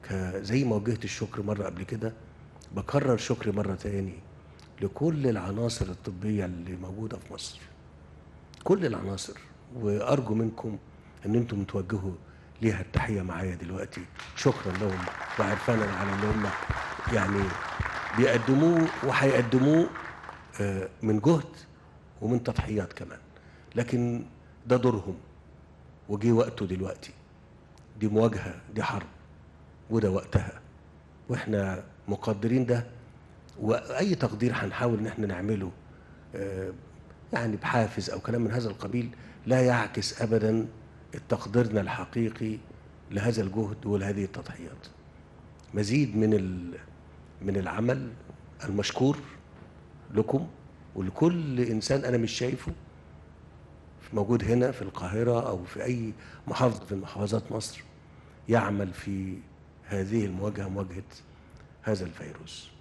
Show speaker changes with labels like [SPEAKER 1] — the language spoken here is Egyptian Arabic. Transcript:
[SPEAKER 1] ك- زي ما وجهت الشكر مرة قبل كده بكرر شكري مرة تاني لكل العناصر الطبية اللي موجودة في مصر كل العناصر وأرجو منكم إن أنتم توجهوا ليها التحية معايا دلوقتي شكرا لهم وعرفانا على إن هم يعني بيقدموه وهيقدموه آه، من جهد ومن تضحيات كمان لكن ده دورهم وجي وقته دلوقتي دي مواجهة دي حرب وده وقتها واحنا مقدرين ده واي تقدير هنحاول ان احنا نعمله آه، يعني بحافز او كلام من هذا القبيل لا يعكس ابدا تقديرنا الحقيقي لهذا الجهد ولهذه التضحيات مزيد من ال- من العمل المشكور لكم ولكل انسان انا مش شايفه موجود هنا في القاهره او في اي محافظه من محافظات مصر يعمل في هذه المواجهه مواجهه هذا الفيروس